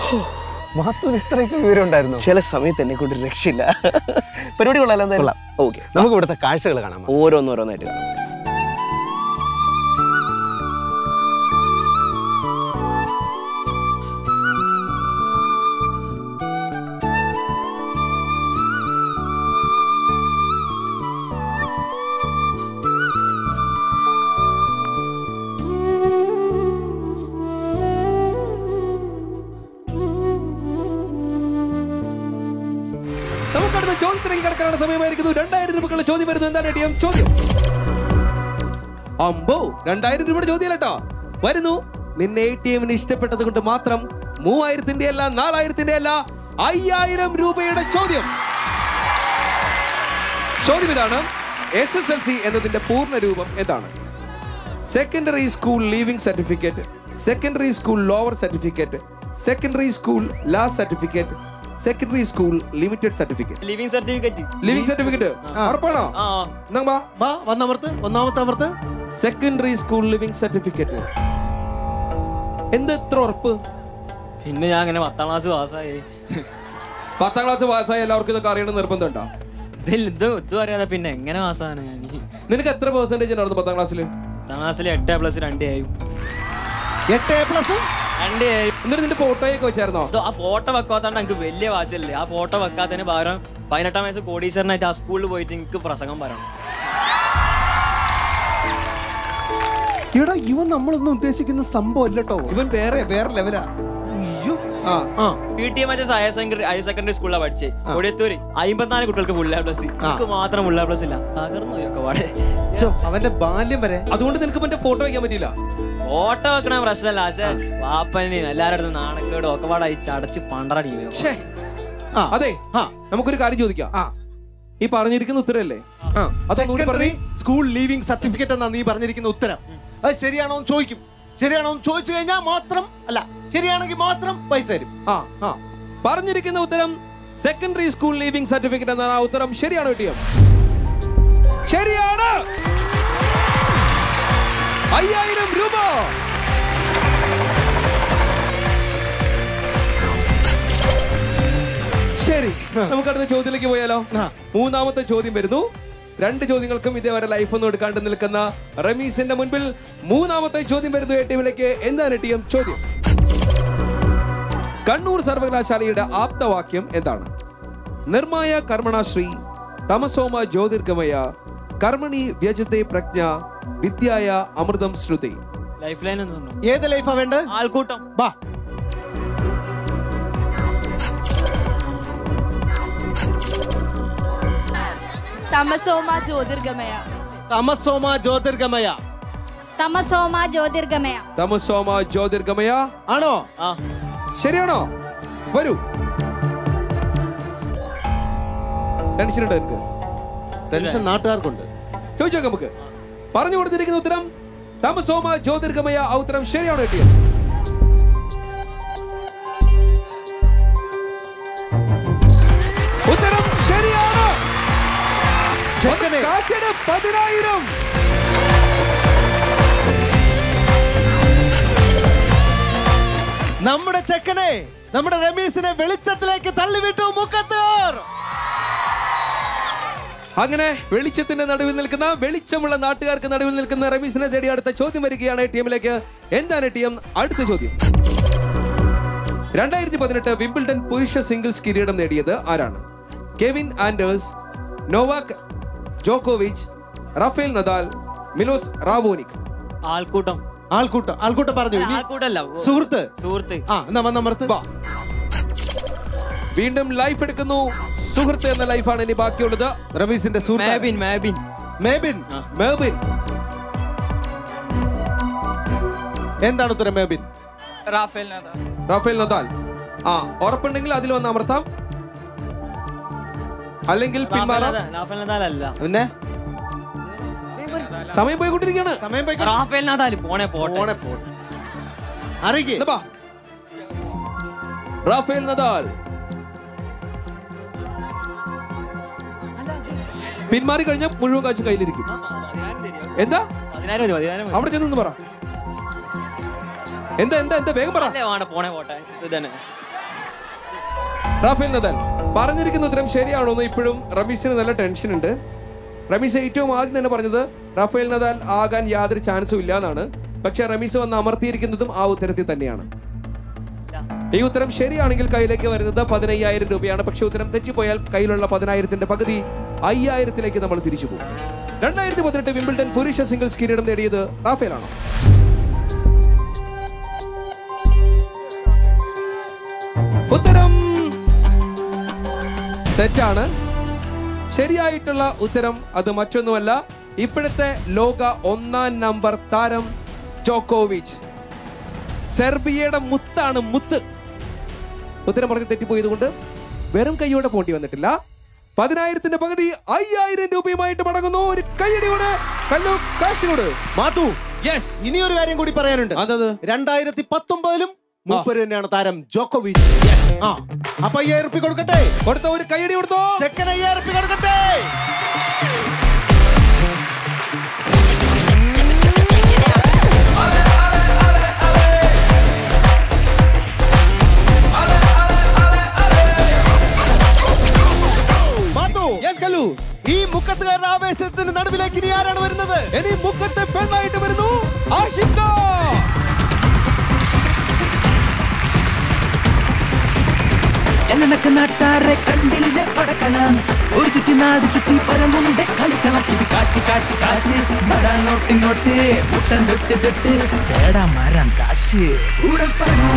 മഹത്വന് ഇത്രയൊക്കെ വിവരം ഉണ്ടായിരുന്നു ചില സമയത്ത് എന്നെ കൊണ്ട് രക്ഷയില്ല പരിപാടി കൊള്ളാലോ എന്തായാലും ഓക്കെ നമുക്ക് ഇവിടുത്തെ കാഴ്ചകൾ കാണാം ഓരോന്നോരോന്നായിട്ട് കാണാം നമുക്കടുത്ത ചോദ്യത്തിലേക്ക് കിടക്കാനുള്ള സമയമായിരിക്കുന്നു രണ്ടായിരം രൂപക്കുള്ള ചോദ്യം വരുന്നു എന്താണ് എടിയം ചോദ്യം അമ്പോ രണ്ടായിരം രൂപയുടെ ചോദ്യം കേട്ടോ വരുന്നു നിന്നെ എ ടി എമ്മിന് ഇഷ്ടപ്പെട്ടത് കൊണ്ട് മാത്രം മൂവായിരത്തിന്റെ അല്ല നാലായിരത്തിന്റെ അല്ല അയ്യായിരം രൂപയുടെ ചോദ്യം ചോദ്യം ഇതാണ് എസ് എസ് എൽ സി എന്നതിന്റെ പൂർണ്ണ രൂപം എന്താണ് secondary school leaving certificate secondary school lower certificate secondary school last certificate secondary school limited certificate living certificate living certificate ഉറപ്പാണോ ആ എന്നാ വാ. വാ വന്നമർത്ത് ഒന്നാമത്തെ അമർത്ത് സെക്കൻഡറി സ്കൂൾ ലിവിംഗ് സർട്ടിഫിക്കറ്റ് എന്ത് എത്ര ഉറപ്പ് പിന്നെ ഞാൻ അങ്ങനെ പത്താം ക്ലാസ് പാസ്സായി പത്താം ക്ലാസ് പാസ്സായ എല്ലാവർക്കും ഇതൊക്കെ അറിയണം നിർബന്ധമുണ്ടോ ഇതിൽ ഇത് ഇതും അറിയാതെ പിന്നെ എങ്ങനെ പാസ്സാണ് ഞാൻ നിനക്ക് എത്ര പെർസെന്റേജ് ഉണ്ടായിരുന്നു പത്താം ക്ലാസ്സിൽ പത്താം ക്ലാസ്സിൽ എട്ട് പ്ലസ് രണ്ട് ആയും എട്ട് എ പ്ലസ് രണ്ട് ആയും എന്നിട്ട് നിന്റെ ഫോട്ടോയൊക്കെ വെച്ചായിരുന്നോ ഇത് ആ ഫോട്ടോ വെക്കാത്തോണ്ട് എനിക്ക് വലിയ വാശിയല്ലേ ആ ഫോട്ടോ വെക്കാത്തതിന് പകരം പതിനെട്ടാം വയസ്സ് കോടീശ്വരനായിട്ട് ആ സ്കൂളിൽ പോയിട്ട് എനിക്ക് പ്രസംഗം പറയണം ഇവിടെ ഇവൻ നമ്മളൊന്നും ഉദ്ദേശിക്കുന്ന സംഭവം അല്ലട്ടോ ഇവൻ വേറെ വേറെ ലെവലാ അയ്യോ ആ ആ P T M H higher secondary higher secondary സ്കൂളിലാണ് പഠിച്ചത് കൊടിയത്തൂര് അമ്പത്തിനാല് കുട്ടികൾക്ക് ഫുൾ പ്ലസ് എനിക്ക് മാത്രം ഫുൾ പ്ലസ് ഇല്ല തകർന്നു പോയൊക്കെ പാടെ ശ്ശോ, അവന്റെ ബാല്യം വരെ അതുകൊണ്ട് നിനക്ക് മറ്റേ ഫോട്ടോ വയ്ക്കാൻ പറ്റിയില്ല ഫോട്ടോ വെക്കണ പ്രശ്നമല്ല പക്ഷെ വാപ്പനെയും എല്ലാവരുടെ അടുത്തും നാണക്കേടും ഒക്കെ പാടെ അയച്ച് അടച്ച് പണ്ടറടി ഛേ. ആ അതെ ആ നമുക്കൊരു കാര്യം ചോദിക്കാം ആ ഈ പറഞ്ഞിരിക്കുന്ന ഉത്തരല്ലേ ആ അതൊന്നുകൂടി സെക്കൻഡറി പറഞ്ഞേ. സ്കൂൾ ലീവിംഗ് സർട്ടിഫിക്കറ്റ് എന്നാ നീ പറഞ്ഞിരിക്കുന്ന ഉത്തരം അത് ശരിയാണോ എന്ന് ചോദിക്കും ശരിയാണോ എന്ന് ചോദിച്ചു കഴിഞ്ഞാൽ മാത്രം അല്ല ശരിയാണെങ്കിൽ മാത്രം പൈസ തരും ആ ആ പറഞ്ഞിരിക്കുന്ന ഉത്തരം സെക്കൻഡറി സ്കൂൾ ലീവിംഗ് സർട്ടിഫിക്കറ്റ് എന്നാണ് ആ ഉത്തരം ശരിയാണോ കിട്ടിയോ ശരിയാണ് അയ്യായിരം രൂപ ശരി നമുക്ക് അടുത്ത ചോദ്യത്തിലേക്ക് പോയാലോ ആ. മൂന്നാമത്തെ ചോദ്യം വരുന്നു രണ്ട് ചോദ്യങ്ങൾക്കും ഇതേവരെ ലൈഫ് ഒന്നും എടുക്കാണ്ട് നിൽക്കുന്ന റമീസിന്റെ മുൻപിൽ മൂന്നാമത്തെ ചോദ്യം വരുന്നു എ ടീമിലേക്ക് എന്താണ് ടി എം ചോദ്യം കണ്ണൂർ സർവകലാശാലയുടെ ആപ്തവാക്യം എന്താണ് നിർമായ കർമ്മണാശ്രീ തമസോമ ജ്യോതിർഗമയ കർമ്മണി വ്യജത്തെ പ്രജ്ഞ വിദ്യായ അമൃതം ശ്രുതി ലൈഫ് ലൈൻ എന്ന് പറഞ്ഞു ഏത് ലൈഫാ വേണ്ടത് ആൾക്കൂട്ടം ബാ തമസോമ ജ്യോതിർഗമയ തമസോമ ജ്യോതിർഗമയ തമസോമ ജ്യോതിർഗമയ തമസോമ ജ്യോതിർഗമയ ആണോ ആ ശരിയാണോ വരൂ ടെൻഷൻ ഉണ്ട് എനിക്ക് ടെൻഷൻ നാട്ടുകാർക്കുണ്ട് ചോദിച്ചോ നമുക്ക് പറഞ്ഞു കൊടുത്തിരിക്കുന്ന ഉത്തരം തമസോമ ജ്യോതിർഗമയ ആ ഉത്തരം ശരിയാണോ കിട്ടിയത് ഉത്തരം ശരിയാണ് ചെക്കനെ. കാശിന് പതിനായിരം നമ്മുടെ ചെക്കനെ നമ്മുടെ രമീസിനെ വെളിച്ചത്തിലേക്ക് തള്ളിവിട്ടു മുക്കത്തൂർ അങ്ങനെ വെളിച്ചത്തിന്റെ നടുവിൽ നിൽക്കുന്ന വെളിച്ചമുള്ള നാട്ടുകാർക്ക് നടുവിൽ നിൽക്കുന്ന റമീസിനെ തേടി അടുത്ത ചോദ്യം വരികയാണ് ടീമിലേക്ക് എന്താണ് ടീം അടുത്ത ചോദ്യം രണ്ടായിരത്തി പതിനെട്ട് വിംബിൾഡൺ പുരുഷ സിംഗിൾസ് കിരീടം നേടിയത് ആരാണ് കെവിൻ ആൻഡേഴ്സ് നോവാക് ജോക്കോവിച്ച് റഫേൽ നദാൽ മിലോസ് റാവോനിക് ആൾക്കൂട്ടം ആൾക്കൂട്ടം ആൾക്കൂട്ടം പറഞ്ഞു ഇനി ആൾക്കൂട്ടല്ല സുഹൃത്ത് സുഹൃത്ത് ആ എന്നാ വന്നമർത്ത് വാ. വീണ്ടും ലൈഫ് എടുക്കുന്നു സുഹൃത്ത് എന്ന ലൈഫാണ് ഇനി ബാക്കിയുള്ളത് റമീസിന്റെ സുഹൃത്ത് മാബിൻ മാബിൻ മേബിൻ മെർവിൻ എന്താണ് ഉത്തരം Mebin Rafael Nadal Rafael Nadal ആ ഉറപ്പുണ്ടെങ്കിൽ അതിൽ വന്ന് അമർത്താം അല്ലെങ്കിൽ പിന്മാറാം റാഫേൽ നദാൽ അല്ല പിന്നെ സമയം പോയിക്കൊണ്ടിരിക്കുകയാണ് സമയം പോയി റാഫേൽ നദാൽ പോണേ പോട്ടെ പോണെ പോട്ടെ അറിയിക്കേ എന്നാ ബാ. റാഫേൽ നദാൽ പിന്മാറി കഴിഞ്ഞാൽ മുഴുവൻ കാശ് കയ്യിലിരിക്കും എന്താ പതിനായിരം മതി പതിനായിരം മതി അവിടെ ചെന്ന് പറ എന്താ എന്താ എന്താ വേഗം പറ അല്ലേ വേണ്ട പോണേ പോട്ടെ സുധന് റാഫേൽ നദാൽ പറഞ്ഞിരിക്കുന്ന ഉത്തരം ശരിയാണോ എന്ന് ഇപ്പോഴും റമീസിന് നല്ല ടെൻഷൻ ഉണ്ട് റമീസ് ഏറ്റവും ആദ്യം തന്നെ പറഞ്ഞത് റാഫേൽ നദാൽ ആകാൻ യാതൊരു ചാൻസും ഇല്ല എന്നാണ് പക്ഷെ റമീസ് വന്ന് അമർത്തിയിരിക്കുന്നതും ആ ഉത്തരത്തിൽ തന്നെയാണ് ഈ ഉത്തരം ശരിയാണെങ്കിൽ കയ്യിലേക്ക് വരുന്നത് പതിനയ്യായിരം രൂപയാണ് പക്ഷെ ഉത്തരം തെറ്റിപ്പോയാൽ കയ്യിലുള്ള പതിനായിരത്തിന്റെ പകുതി അയ്യായിരത്തിലേക്ക് നമ്മൾ തിരിച്ചു പോകും രണ്ടായിരത്തി പതിനെട്ട് വിംബിൾഡൺ പുരുഷ സിംഗിൾസ് കിരീടം നേടിയത് റാഫേലാണോ ഉത്തരം തെറ്റാണ് ശരിയായിട്ടുള്ള ഉത്തരം അത് മറ്റൊന്നുമല്ല ഇപ്പോഴത്തെ ലോക ഒന്നാം നമ്പർ താരം ജോക്കോവിച്ച് സെർബിയയുടെ മുത്താണ് മുത്ത് ഉത്തരം പറഞ്ഞ് തെറ്റിപ്പോയത് കൊണ്ട് വെറും കൈയോടെ പോണ്ടി വന്നിട്ടില്ല പതിനായിരത്തിന്റെ പകുതി അയ്യായിരം രൂപയുമായിട്ട് മടങ്ങുന്നു ഒരു കൈയടിയോട് കല്ലു കാശിനോട് മാത്തു യെസ് ഇനി ഒരു കാര്യം കൂടി പറയാനുണ്ട് അതത് രണ്ടായിരത്തി പത്തൊമ്പതിലും മൂപ്പര് തന്നെയാണ് താരം ജോക്കോവിച്ച് ആ അപ്പൊ അയ്യായിരം റുപ്യ കൊടുക്കട്ടെ കൊടുത്തോ ഒരു കൈയടി കൊടുത്തോ ചെക്കൻ അയ്യായിരം റുപ്യ കൊടുക്കട്ടെ മാത്തു യെസ് കല്ലു ഈ മുക്കത്തുകാരുടെ ആവേശത്തിന് നടുവിലേക്ക് ഇനി ആരാണ് വരുന്നത് ഇനി മുഖത്തെ പെണ്ണായിട്ട് വരുന്നു ആഷിക എന്നൊക്കെ നാട്ടാറെ കണ്ടില്ല പടക്കണം ഒരു ചുറ്റി നാട് ചുറ്റി പരമുണ്ട് കളിക്കണം ഇത് കാശ് കാശ് കാശ് നടാനോട്ട് ഇങ്ങോട്ട് മുട്ടൻ തൊട്ട് തൊട്ട് തേടാ മരം കാശ് ഉടപ്പണം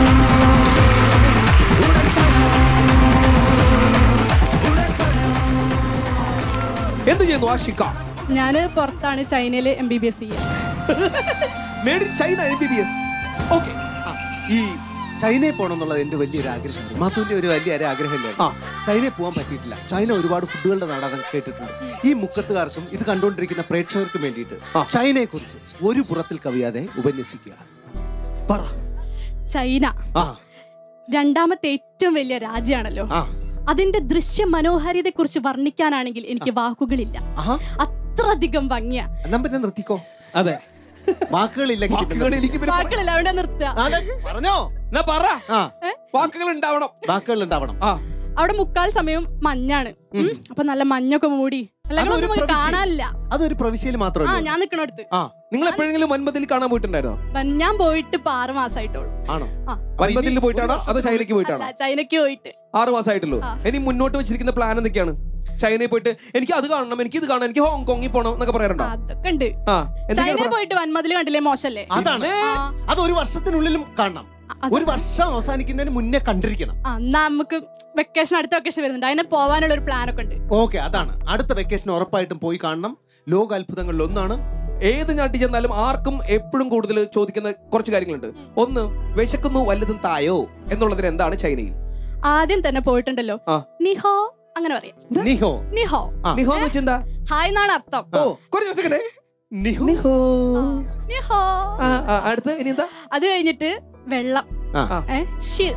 എന്ത് ചെയ്യുന്നു ആഷിക ഞാന് പുറത്താണ് ചൈനയില് എം ബി ബി എസ് ചെയ്യുക made in China M B B S okay ഈ ചൈനയിൽ പോകണം എന്നുള്ളത് എന്റെ വലിയൊരു ആഗ്രഹമാണ് മാത്തുവിന്റെ ഒരു വലിയ ഒരു ആഗ്രഹമില്ല ആ ചൈനയിൽ പോകാൻ പറ്റിയിട്ടില്ല ചൈന ഒരുപാട് ഫുഡുകളുടെ നാടാണ് കേട്ടിട്ടുണ്ട് ഈ മുക്കത്തുകാർക്കും ഇത് കണ്ടുകൊണ്ടിരിക്കുന്ന പ്രേക്ഷകർക്കും വേണ്ടിയിട്ട് ചൈനയെ കുറിച്ച് ഒരു പുറത്തിൽ കവിയാതെ ഉപന്യസിക്കുക പറ ചൈന ആ രണ്ടാമത്തെ ഏറ്റവും വലിയ രാജ്യമാണല്ലോ ആ അതിന്റെ ദൃശ്യ മനോഹാരിതയെ കുറിച്ച് വർണ്ണിക്കാനാണെങ്കിൽ എനിക്ക് വാക്കുകളില്ല ആഹാ അത്രയധികം ഭംഗിയാ എന്നാ പിന്നെ നിർത്തിക്കോ അതെ വാക്കുകളില്ലെങ്കിൽ പിന്നെ വാക്കുകൾ എനിക്ക് പിന്നെ വാക്കുകളില്ല അവിടെ നിർത്തുക അതെ, പറഞ്ഞോ എന്നാ പറ ആ വാക്കുകൾ ഉണ്ടാവണം വാക്കുകൾ ഉണ്ടാവണം ആ അവിടെ മുക്കാൽ സമയം മഞ്ഞാണ് ഉം. അപ്പൊ നല്ല മഞ്ഞൊക്കെ മൂടി അല്ലെങ്കിൽ അതൊരു ഒന്നും നമുക്ക് പ്രവിശ്യ. കാണാനില്ല അതൊരു പ്രവിശ്യയിൽ ആ മാത്രമേ ഞാൻ നിക്കണടുത്ത് ആ നിങ്ങൾ എപ്പോഴെങ്കിലും വൻപതിൽ കാണാൻ പോയിട്ടുണ്ടായിരുന്നോ വൻ- ഞാൻ പോയിട്ട് ഇപ്പൊ ആറ് മാസമായിട്ടുള്ളൂ ആണോ ആ വൻപതിൽ പോയിട്ടാണോ അതോ ചൈനയ്ക്ക് പോയിട്ടാണോ അല്ല ചൈനക്ക് പോയിട്ട് ആറ് മാസമായിട്ടുള്ളൂ ആ. ഇനി മുന്നോട്ട് വെച്ചിരിക്കുന്ന പ്ലാൻ എന്തൊക്കെയാണ് ചൈനയിൽ പോയിട്ട് എനിക്ക് അത് കാണണം എനിക്ക് ഇത് കാണണം എനിക്ക് ഹോങ്കോങ്ങിൽ പോകണം എന്നൊക്കെ പറയാറുണ്ടോ അതൊക്കെ ഉണ്ട് ആ എന്തൊക്കെയാണ് ചൈനയിൽ പ്ര- പോയിട്ട് വൻമതിൽ കണ്ടില്ലേ മോശല്ലേ അതാണ് ആ, അത് ഒരു വർഷത്തിനുള്ളിലും കാണണം അത് ഒരു വർഷം അവസാനിക്കുന്നതിന് മുന്നേ കണ്ടിരിക്കണം ആ, എന്നാ നമുക്ക് വെക്കേഷൻ അടുത്ത വെക്കേഷൻ വരുന്നുണ്ട് അതിന് പോവാനുള്ള ഒരു പ്ലാൻ ഒക്കെ ഉണ്ട് ഓക്കെ അതാണ് അടുത്ത വെക്കേഷൻ ഉറപ്പായിട്ടും പോയി കാണണം ലോക അത്ഭുതങ്ങളിൽ ഒന്നാണ് ഏത് നാട്ടിൽ ചെന്നാലും ആർക്കും എപ്പോഴും കൂടുതൽ ചോദിക്കുന്ന കുറച്ച് കാര്യങ്ങളുണ്ട് ഒന്ന് വിശക്കുന്നു വല്ലതും തായോ എന്നുള്ളതിന് എന്താണ് ചൈനയിൽ ആദ്യം തന്നെ പോയിട്ടുണ്ടല്ലോ ആ. നിഹോ അങ്ങനെ പറയാം നിഹോ നിഹോ ആ. നിഹോ എന്ന് വെച്ചാ എന്താ ഹായ് എന്നാണ് അർത്ഥം ഓ കുറച്ച് സെക്കൻഡ് നിഹോ നിഹോ ആ ആ, അടുത്ത് ഇനി എന്താ അത് കഴിഞ്ഞിട്ട് വെള്ളം ആ. ഏ ഷി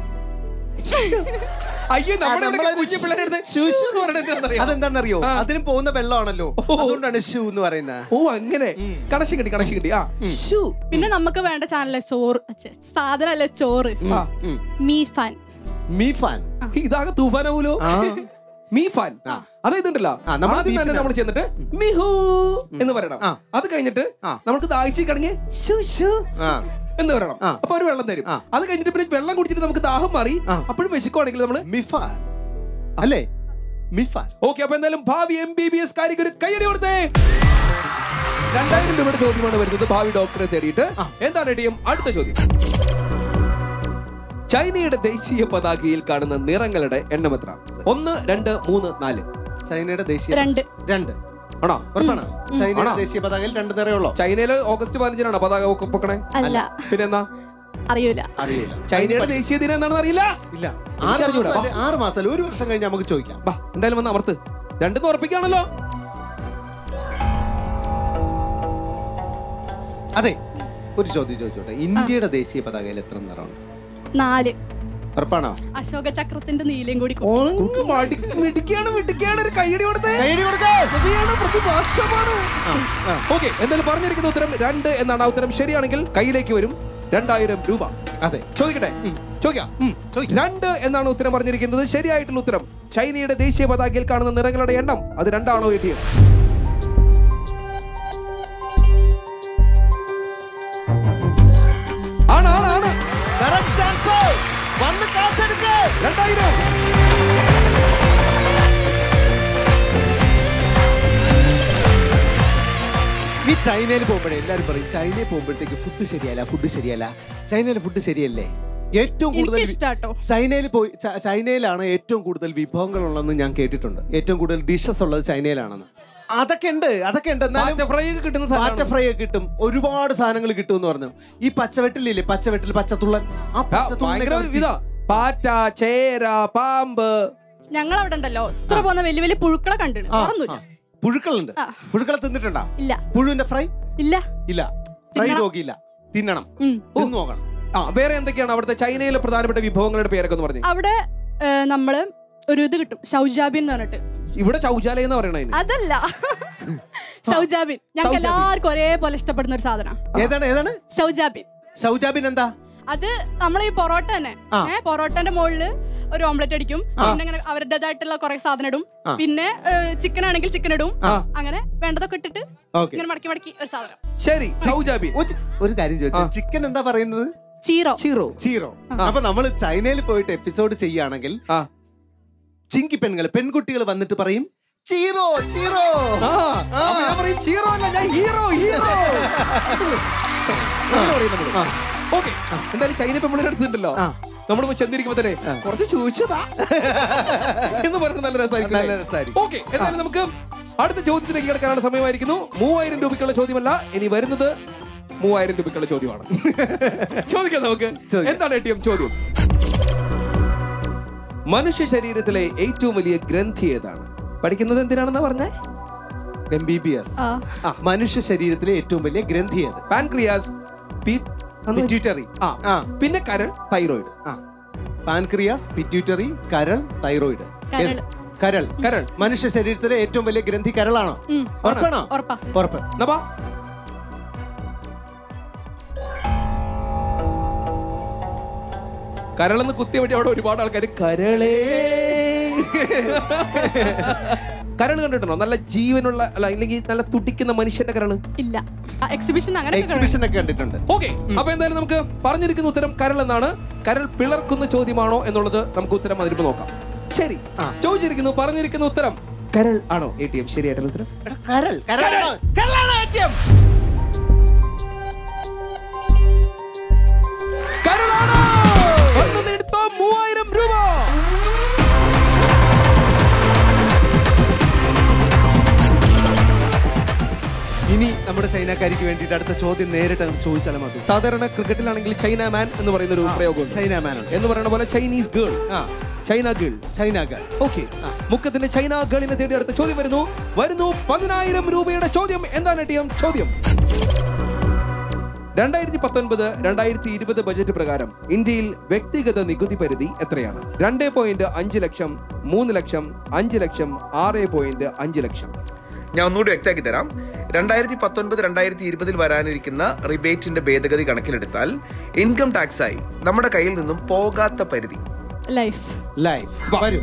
അയ്യോ നമ്മുടെ ആ, ഇവിടെയൊക്കെ നമ്മളത് കുഞ്ഞു പിള്ളേരുടെ അടുത്ത് ശൂശു എന്ന് പറയുന്നത് എന്തിനാണെന്നറിയോ? അതെന്താണെന്നറിയോ ആ. അതിനും പോകുന്ന വെള്ളമാണല്ലോ അതുകൊണ്ടാണ് ഷൂ എന്ന് പറയുന്നത് ഓ അങ്ങനെ കണക്ഷൻ കിട്ടി കണക്ഷൻ കിട്ടി ആ ഷൂ പിന്നെ നമുക്ക് വേണ്ട ചാനലല്ലേ ചോറ് ഛെ, സാധനല്ലേ ചോറ് ആ മീഫാൻ മീഫാൻ ഇതാകെ തൂഫാനാവൂലോ ആ. മീഫാൻ അതായത് ഉണ്ടല്ലോ ആ, നമ്മൾ ആദ്യം തന്നെ ബീഫിനാണ്. നമ്മൾ ചെന്നിട്ട് മിഹു എന്ന് പറയണം ആ. അത് കഴിഞ്ഞിട്ട് ആ. നമുക്ക് ദാഹിച്ച് കടങ്ങി ഷു ഷു ആ എന്ന് പറയണം ആ. അപ്പൊ ഒരു വെള്ളം തരും ആ. അത് കഴിഞ്ഞിട്ട് പിന്നെ വെള്ളം കുടിച്ചിട്ട് നമുക്ക് ദാഹം മാറി ആ. അപ്പോഴും വിശക്കുവാണെങ്കിൽ നമ്മള് മിഫാൻ അല്ലേ മിഫാൻ ഓക്കെ അപ്പൊ എന്തായാലും ഭാവി എം ബി ബി എസ് കാരിക്ക് ഒരു കൈയടി കൊടുത്തേ രണ്ടായിരം രൂപയുടെ ചോദ്യമാണ് വരുന്നത് ഭാവി ഡോക്ടറെ തേടിയിട്ട് എന്താണ് ഇടിയും അടുത്ത ചോദ്യം ചൈനയുടെ ദേശീയ പതാകയിൽ കാണുന്ന നിറങ്ങളുടെ എണ്ണം എത്ര ഒന്ന് രണ്ട് മൂന്ന് നാല് ചൈനയുടെ ദേശീയ രണ്ട് രണ്ട് ആണോ ഉറപ്പാണ് ചൈനയുടെ ആണോ? ദേശീയ പതാകയിൽ രണ്ട് നിറയുള്ളോ ചൈനയില് ഓഗസ്റ്റ് പതിനഞ്ചിനാണോ പതാക പൊക്ക- പൊക്കണേ അല്ല പിന്നെ എന്നാ അറിയൂല അറിയില്ല ചൈനയുടെ ദേശീയ ദിനം എന്താണെന്ന് അറിയില്ല ഇല്ല എനിക്ക് ആറ് അറിഞ്ഞൂടാ. മാസം ആറ് മാസം ഒരു വർഷം കഴിഞ്ഞ് നമുക്ക് ചോദിക്കാം ബാ എന്തായാലും വന്ന് അമർത്ത് രണ്ടും ഉറപ്പിക്കാണല്ലോ അതെ ഒരു ചോദ്യം ചോദിച്ചോട്ടെ ഇന്ത്യയുടെ ദേശീയ പതാകയിൽ എത്ര നിറമുണ്ട് നാല് ഉറപ്പാണോ അശോക ചക്രത്തിന്റെ നീലയും കൂടി കൂട്ടി. ഓ, മടി- മിടുക്കിയാണ് മിടുക്കിയാണ് ഒരു കൈയടി കൊടുത്തേ കൈയടി കൊടുക്ക്. ഇവയാണ് പ്രതിഭാസമാണ് ഓക്കെ എന്തായാലും പറഞ്ഞിരിക്കുന്ന ഉത്തരം രണ്ട് എന്നാണ് ആ ഉത്തരം ശരിയാണെങ്കിൽ കയ്യിലേക്ക് വരും രണ്ടായിരം രൂപ അതെ ചോദിക്കട്ടെ ചോദിക്കാം ഉം, ചോദിക്ക്. രണ്ട് എന്നാണ് ഉത്തരം പറഞ്ഞിരിക്കുന്നത് ശരിയായിട്ടുള്ള ഉത്തരം ചൈനയുടെ ദേശീയ പതാകയിൽ കാണുന്ന നിറങ്ങളുടെ എണ്ണം അത് രണ്ടാണോ എ ടി എം ആണ് ആണ് ആണ് Correct answer. വന്ന് കാശ് എടുക്ക്. രണ്ടായിരം ഈ ചൈനയിൽ പോകുമ്പോഴേ എല്ലാരും പറയും ചൈനയിൽ പോകുമ്പോഴത്തേക്ക് ഫുഡ് ശരിയല്ല ഫുഡ് ശരിയല്ല ചൈനയിലെ ഫുഡ് ശരിയല്ലേ ഏറ്റവും കൂടുതൽ എനിക്ക് ഇഷ്ടാട്ടോ ചൈനയിൽ പോയി ച- ചൈനയിലാണ് ഏറ്റവും കൂടുതൽ വിഭവങ്ങൾ ഉള്ളതെന്ന് ഞാൻ കേട്ടിട്ടുണ്ട് ഏറ്റവും കൂടുതൽ ഡിഷസ് ഉള്ളത് ചൈനയിലാണെന്ന് അതൊക്കെ ഉണ്ട് അതൊക്കെ ഉണ്ട് എന്നാലും പാറ്റ ഫ്രൈ ഒക്കെ കിട്ടുന്ന പാറ്റ സാധനമാണ്. ഫ്രൈ ഒക്കെ കിട്ടും ഒരുപാട് സാധനങ്ങൾ കിട്ടും എന്ന് പറഞ്ഞു ഈ പച്ചവെട്ടിലില്ലേ പച്ചവെട്ടിൽ പച്ചത്തുള്ളൻ ആ ആ, പച്ചത്തുള്ളനെ ഭയങ്കര ഇതാ പാറ്റ ചേര പാമ്പ് ഞങ്ങൾ അവിടെ ഉണ്ടല്ലോ ഇത്ര പോകുന്ന വലിയ വലിയ പുഴുക്കളെ കണ്ടിന് ആ, മറന്നില്ല ആ. പുഴുക്കളുണ്ട് ആ. പുഴുക്കളെ തിന്നിട്ടുണ്ടോ ഇല്ല പുഴുവിന്റെ ഫ്രൈ ഇല്ല ഇല്ല ഫ്രൈ തിന്നണം. നോക്കിയില്ല തിന്നണം ഉം. തിന്നു നോക്കണം ആ വേറെ എന്തൊക്കെയാണ് അവിടുത്തെ ചൈനയിലെ പ്രധാനപ്പെട്ട വിഭവങ്ങളുടെ പേരൊക്കെ ഒന്ന് പറഞ്ഞു അവിടെ ഏ, നമ്മള് ഒരു ഇത് കിട്ടും ഷൗജാബിൻ എന്ന് പറഞ്ഞിട്ട് ഇവിടെ ശൗചാലയം എന്ന് പറയണ അതിന്. അതല്ല ഷൗജാബിൻ ഞങ്ങൾക്ക് ഷൗജാബിൻ. എല്ലാവർക്കും ഒരേപോലെ ഇഷ്ടപ്പെടുന്ന ഒരു സാധനം ഏതാണ് ഏതാണ് ഷൗജാബിൻ ഷൗജാബിൻ എന്താ അത് നമ്മൾ ഈ പൊറോട്ട തന്നെ ആ. ഏഹ് പൊറോട്ടന്റെ മുകളില് ഒരു ഓംലെറ്റ് അടിക്കും പിന്നെ അങ്ങനെ അവരുടേതായിട്ടുള്ള കുറെ സാധനം ഇടും ആ. പിന്നെ ചിക്കൻ ആണെങ്കിൽ ചിക്കൻ ഇടും ആ. അങ്ങനെ വേണ്ടതൊക്കെ ഇട്ടിട്ട് ഓക്കെ ഇങ്ങനെ മടക്കി മടക്കി ഒരു സാധനം ശരി സൗജാബി ഒരു കാര്യം ചോദിച്ചു ആ. ചിക്കൻ എന്താ പറയുന്നത് ചീറോ ചീറോ ചീറോ അപ്പൊ നമ്മൾ ചൈനയിൽ പോയിട്ട് എപ്പിസോഡ് ചെയ്യുകയാണെങ്കിൽ ആ ചിങ്കി പെണ്ണുങ്ങൾ പെൺകുട്ടികൾ വന്നിട്ട് പറയും ചീറോ ചീറോ ആ, അപ്പൊ ഞാൻ പറയും ചീറോ അല്ല ഞാൻ ഹീറോ ഹീറോ ഓക്കെ എന്തായാലും ചൈന പെമ്പിളിന്റെ അടുത്തുണ്ടല്ലോ ആ. നമ്മൾ ചെന്നിരിക്കുമ്പോ തന്നെ കുറച്ച് ചോദിച്ചതാ എന്ന് പറഞ്ഞ നല്ല നല്ല രസമായിരിക്കും രസമായിരിക്കും. ഓക്കെ എന്തായാലും നമുക്ക് അടുത്ത ചോദ്യത്തിലേക്ക് കിടക്കാനുള്ള സമയമായിരിക്കുന്നു മൂവായിരം രൂപയ്ക്കുള്ള ചോദ്യമല്ല ഇനി വരുന്നത് മൂവായിരം രൂപയ്ക്കുള്ള ചോദ്യമാണ് ചോദിക്കാം നമുക്ക് ചോദിക്കാം. എന്താണ് എ ടി എം ചോദ്യം മനുഷ്യ ശരീരത്തിലെ ഏറ്റവും വലിയ ഗ്രന്ഥി ഏതാണ് പഠിക്കുന്നത് എന്തിനാണെന്നാ പറഞ്ഞേ എം ബി ബി എസ് ആ. മനുഷ്യ ശരീരത്തിലെ ഏറ്റവും വലിയ ഗ്രന്ഥി അത് പാൻക്രിയാസ് പിറ്റ്യൂട്ടറി ആ ആ പിന്നെ കരൾ തൈറോയിഡ് ആ പാൻക്രിയാസ് പിറ്റ്യൂട്ടറി കരൾ തൈറോയിഡ് കരൾ. ഏത്? കരൾ കരൾ മനുഷ്യ ശരീരത്തിലെ ഏറ്റവും വലിയ ഗ്രന്ഥി കരളാണോ ഉം. ഉറപ്പാണോ ഉറപ്പാ ഉറപ്പ് നബാ കരളെന്ന് കുത്തിയ വഴി അവിടെ ഒരുപാട് ആൾക്കാർ കരളേ കരൾ കണ്ടിട്ടുണ്ടോ നല്ല ജീവനുള്ള അല്ല അല്ലെങ്കിൽ നല്ല തുടിക്കുന്ന മനുഷ്യന്റെ കരള് ഇല്ല എക്സിബിഷൻ അങ്ങനെ എക്സിബിഷൻ ഒക്കെ കണ്ടിട്ടുണ്ട് ഓക്കെ അപ്പൊ എന്തായാലും നമുക്ക് പറഞ്ഞിരിക്കുന്ന ഉത്തരം കരൾ എന്നാണ് കരൾ പിളർക്കുന്ന ചോദ്യമാണോ എന്നുള്ളത് നമുക്ക് ഉത്തരം അതിരിപ്പ് നോക്കാം ശരി ചോദിച്ചിരിക്കുന്നു പറഞ്ഞിരിക്കുന്ന ഉത്തരം കരൾ ആണോ എ ടി എം ശരിയായിട്ടുള്ള ഉത്തരം കരൾ കരളാണോ? കരളാണോ ഏറ്റവും കരളാണ് വന്നു നേടുത്ത മൂവായിരം രൂപ ഇനി നമ്മുടെ ചൈനക്കാരിക്ക് വേണ്ടിയിട്ട് അടുത്ത ചോദ്യം നേരിട്ട് അങ്ങ് ചോദിച്ചാലും മതി സാധാരണ ക്രിക്കറ്റിലാണെങ്കിൽ ചൈന മാൻ എന്ന് പറയുന്ന ഒരു പ്രയോഗമുണ്ട് ചൈന മാനാണ് എന്ന് പറയുന്ന പോലെ ചൈനീസ് ഗേൾ ആ China girl China girl okay മുക്കത്തിന്റെ ചൈന ഗേളിനെ തേടി അടുത്ത ചോദ്യം വരുന്നു വരുന്നു പതിനായിരം രൂപയുടെ ചോദ്യം എന്താണ് ടി എം ചോദ്യം രണ്ടായിരത്തി പത്തൊൻപത് രണ്ടായിരത്തി ഇരുപത് ബജറ്റ് പ്രകാരം ഇന്ത്യയിൽ വ്യക്തിഗത നികുതി പരിധി എത്രയാണ് രണ്ട് പോയിന്റ് അഞ്ച് ലക്ഷം മൂന്ന് ലക്ഷം അഞ്ച് ലക്ഷം ആറ് പോയിന്റ് അഞ്ച് ലക്ഷം ഞാൻ ഒന്നുകൂടി വ്യക്തമാക്കി തരാം രണ്ടായിരത്തി പത്തൊൻപത് രണ്ടായിരത്തി ഇരുപതിൽ വരാനിരിക്കുന്ന റിബേറ്റിന്റെ ഭേദഗതി കണക്കിലെടുത്താൽ ഇൻകം ടാക്സ് ആയി നമ്മുടെ കയ്യിൽ നിന്നും പോകാത്ത പരിധി ലൈഫ് ലൈഫ് വരൂ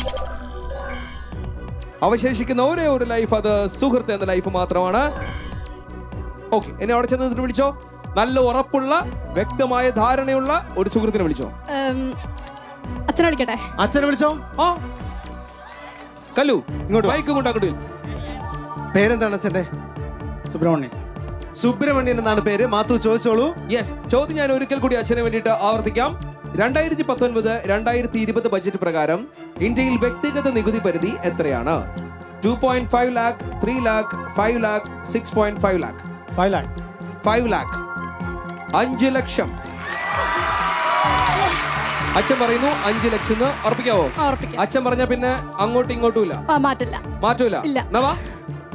അവശേഷിക്കുന്ന ഒരേ ഒരു ലൈഫ് അത് സുഹൃത്ത് എന്ന ലൈഫ് മാത്രമാണ് ഓക്കെ എന്നെ അവിടെ ചെന്ന് നിന്നിട്ട് വിളിച്ചോ നല്ല ഉറപ്പുള്ള വ്യക്തമായ ധാരണയുള്ള ഒരു സുഹൃത്തിനെ വിളിച്ചോ അച്ഛനെ വിളിക്കട്ടെ അച്ഛനെ വിളിച്ചോ ആ കല്ലു ഇങ്ങോട്ട് വാ. മൈക്ക് കൊണ്ടാക്കട്ടെ പേരെന്താണ് അച്ഛന്റെ സുബ്രഹ്മണ്യൻ സുബ്രഹ്മണ്യൻ എന്നാണ് പേര് മാത്തു ചോദിച്ചോളൂ യെസ് ചോദ്യം ഞാൻ ഒരിക്കൽ കൂടി അച്ഛന് വേണ്ടിയിട്ട് ആവർത്തിക്കാം രണ്ടായിരത്തി പത്തൊൻപത് രണ്ടായിരത്തി ഇരുപത് ബജറ്റ് പ്രകാരം ഇന്ത്യയിൽ വ്യക്തിഗത നികുതി പരിധി എത്രയാണ് two point five lakh three lakh five lakh six point five lakh five lakh five lakh അഞ്ച് ലക്ഷം അച്ഛൻ പറയുന്നു അഞ്ച് ലക്ഷം എന്ന് ഉറപ്പിക്കാവോ ആ, ഉറപ്പിക്കാം അച്ഛൻ പറഞ്ഞ പിന്നെ അങ്ങോട്ടും ഇങ്ങോട്ടും ഇല്ല ആ മാറ്റില്ല മാറ്റൂല ഇല്ല. എന്നാ വാ.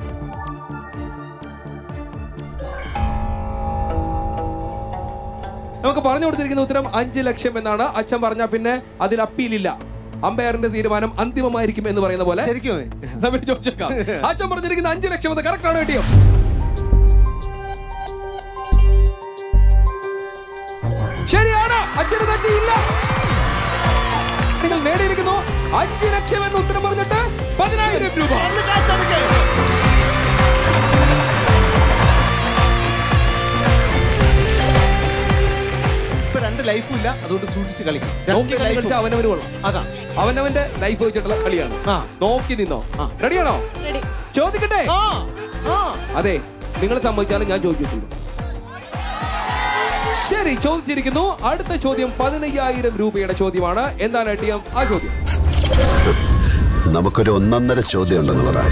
നമുക്ക് പറഞ്ഞു കൊടുത്തിരിക്കുന്ന ഉത്തരം അഞ്ച് ലക്ഷം എന്നാണ് അച്ഛൻ പറഞ്ഞ പിന്നെ അതിൽ അപ്പീലില്ല അമ്പയറിന്റെ തീരുമാനം അന്തിമമായിരിക്കും എന്ന് പറയുന്ന പോലെ ശരിക്കും നമ്മൾ ചോദിച്ചേക്കാം അച്ഛൻ പറഞ്ഞിരിക്കുന്ന അഞ്ച് ലക്ഷം അത് കറക്റ്റ് ആണ് കിട്ടിയോ ശരിയാണ് അച്ഛന് തെറ്റിയില്ല നിങ്ങൾ നേടിയിരിക്കുന്നു അഞ്ച് ലക്ഷം എന്ന് ഉത്തരം പറഞ്ഞിട്ട് പതിനായിരം രൂപ ഇപ്പൊ രണ്ട് ലൈഫും ഇല്ല അതുകൊണ്ട് സൂക്ഷിച്ച് കളിക്കണം നോക്കി രണ്ട് കളി life ഉം. കളിച്ചാൽ അവനവന് കൊള്ളാം അതാ അവനവന്റെ ലൈഫ് വെച്ചിട്ടുള്ള കളിയാണ് ആ. നോക്കി നിന്നോ റെഡിയാണോ റെഡി ചോദിക്കട്ടെ ആ ആ അതെ നിങ്ങൾ സമ്മതിച്ചാലും ഞാൻ ചോദിക്കത്തുള്ളൂ ശരി ചോദിച്ചിരിക്കുന്നു അടുത്ത ചോദ്യം പതിനയ്യായിരം രൂപയുടെ ചോദ്യമാണ് എന്താണ് ടി എം ആ ചോദ്യം നമുക്കൊരു ഒന്നൊന്നര ചോദ്യം ഉണ്ടെന്ന് പറയാം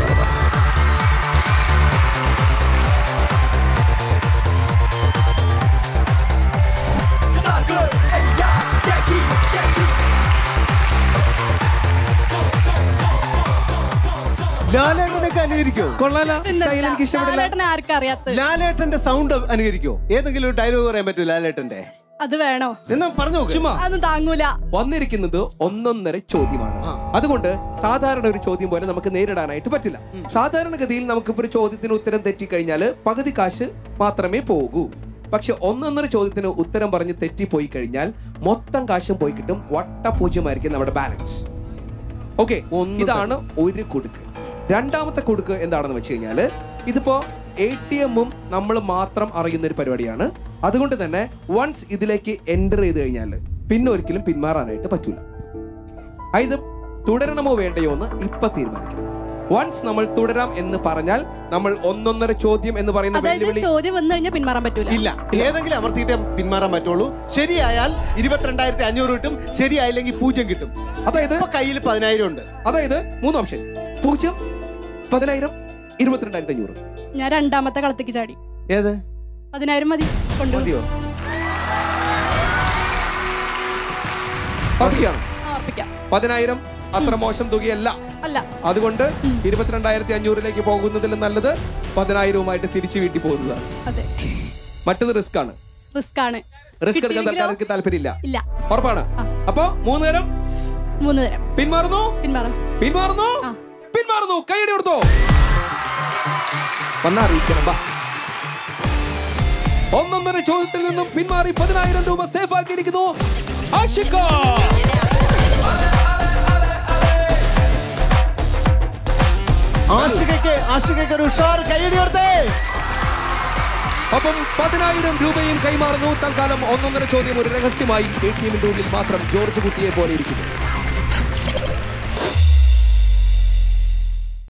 ലാലേട്ടനൊക്കെ അനുകരിക്കോ കൊള്ളാല സ്റ്റൈൽ എനിക്ക് ഇഷ്ടപ്പെടില്ല ലാലേട്ടനെ ആർക്കും അറിയാത്ത ലാലേട്ടന്റെ സൗണ്ട് അനുകരിക്കോ ഏതെങ്കിലും ഒരു ഡയലോഗ് പറയാൻ പറ്റൂ ലാലേട്ടന്റെ അത് വേണോ എന്നാ പറഞ്ഞു നോക്ക് ചുമ്മാ അതൊന്നും താങ്ങൂല വന്നിരിക്കുന്നത് ഒന്നൊന്നര ചോദ്യമാണ് അതുകൊണ്ട് സാധാരണ ഒരു ചോദ്യം പോലെ നമുക്ക് നേരിടാനായിട്ട് പറ്റില്ല സാധാരണഗതിയിൽ നമുക്കിപ്പോ ഒരു ചോദ്യത്തിന് ഉത്തരം തെറ്റിക്കഴിഞ്ഞാൽ പകുതി കാശ് മാത്രമേ പോകൂ പക്ഷെ ഒന്നൊന്നര ചോദ്യത്തിന് ഉത്തരം പറഞ്ഞ് തെറ്റിപ്പോയി കഴിഞ്ഞാൽ മൊത്തം കാശും പോയി കിട്ടും വട്ടപൂജ്യമായിരിക്കും നമ്മുടെ ബാലൻസ് ഓക്കെ ഇതാണ് ഒരു കുടുക്ക് രണ്ടാമത്തെ കുടുക്ക് എന്താണെന്ന് വെച്ച് കഴിഞ്ഞാല് ഇതിപ്പോ എ ടി എമ്മും നമ്മൾ മാത്രം അറിയുന്ന ഒരു പരിപാടിയാണ് അതുകൊണ്ട് തന്നെ വൺസ് ഇതിലേക്ക് എൻ്റർ ചെയ്ത് കഴിഞ്ഞാൽ പിന്നെ ഒരിക്കലും പിന്മാറാനായിട്ട് പറ്റൂല ഇത് തുടരണമോ വേണ്ടയോ എന്ന് ഇപ്പൊ തീരുമാനിക്കണം വൺസ് നമ്മൾ തുടരാം എന്ന് പറഞ്ഞാൽ നമ്മൾ ഒന്നൊന്നര ചോദ്യം എന്ന് പറയുന്ന അതായത് വെല്ലുവിളി ചോദ്യം വന്നു കഴിഞ്ഞാൽ പിന്മാറാൻ പറ്റൂല ഇല്ല ഏതെങ്കിലും അമർത്തിയിട്ടേ പിന്മാറാൻ പറ്റുള്ളൂ ശരിയായാൽ ഇരുപത്തിരണ്ടായിരത്തി അഞ്ഞൂറ് കിട്ടും ശരിയായില്ലെങ്കിൽ പൂജ്യം കിട്ടും അതായത് ഇപ്പൊ കയ്യിൽ പതിനായിരം ഉണ്ട് അതായത് മൂന്ന് ഓപ്ഷൻ പൂജ്യം പതിനായിരം ഇരുപത്തിരണ്ടായിരത്തി അഞ്ഞൂറ് ഞാൻ രണ്ടാമത്തെ കളത്തേക്ക് ചാടി ഏത് പതിനായിരം മതി കൊണ്ടു മതിയോ ഉറപ്പിക്കുകയാണ് ഉറപ്പിക്കാം പതിനായിരം അത്ര മോശം തുകയല്ല അല്ല അതുകൊണ്ട് ഇരുപത്തിരണ്ടായിരത്തി അഞ്ഞൂറിലേക്ക് പോകുന്നതിൽ നല്ലത് പതിനായിരവുമായിട്ട് തിരിച്ചു വീട്ടിൽ പോകുന്നതാണ് അതെ മറ്റത് റിസ്ക് ആണ് റിസ്ക് ആണ് റിസ്ക് എടുക്കാൻ കിട്ടിയെങ്കിലോ? തൽക്കാലം താല്പര്യമില്ല ഇല്ല ഉറപ്പാണ് അപ്പൊ മൂന്ന് നേരം മൂന്ന് തരം പിന്മാറുന്നു പിന്മാറാം പിന്മാറുന്നു ആ. പിന്മാറുന്നു കൈയടി കൊടുത്തോ വന്നറിയിക്കണം വാ ഒന്നൊന്നര ചോദ്യത്തിൽ നിന്നും പിന്മാറി പതിനായിരം രൂപ സേഫ് ആക്കിയിരിക്കുന്നു ആഷിക ആഷികയ്ക്ക് ആഷികയ്ക്ക് ഒരു ഉഷാർ കൈയടിയോർത്തേ ഒപ്പം പതിനായിരം രൂപയും കൈമാറുന്നു തൽക്കാലം ഒന്നൊന്നര ചോദ്യം ഒരു രഹസ്യമായി എ ടി എമ്മിന്റെ ഉള്ളിൽ മാത്രം ജോർജ് കുട്ടിയെ പോലെ ഇരിക്കുന്നു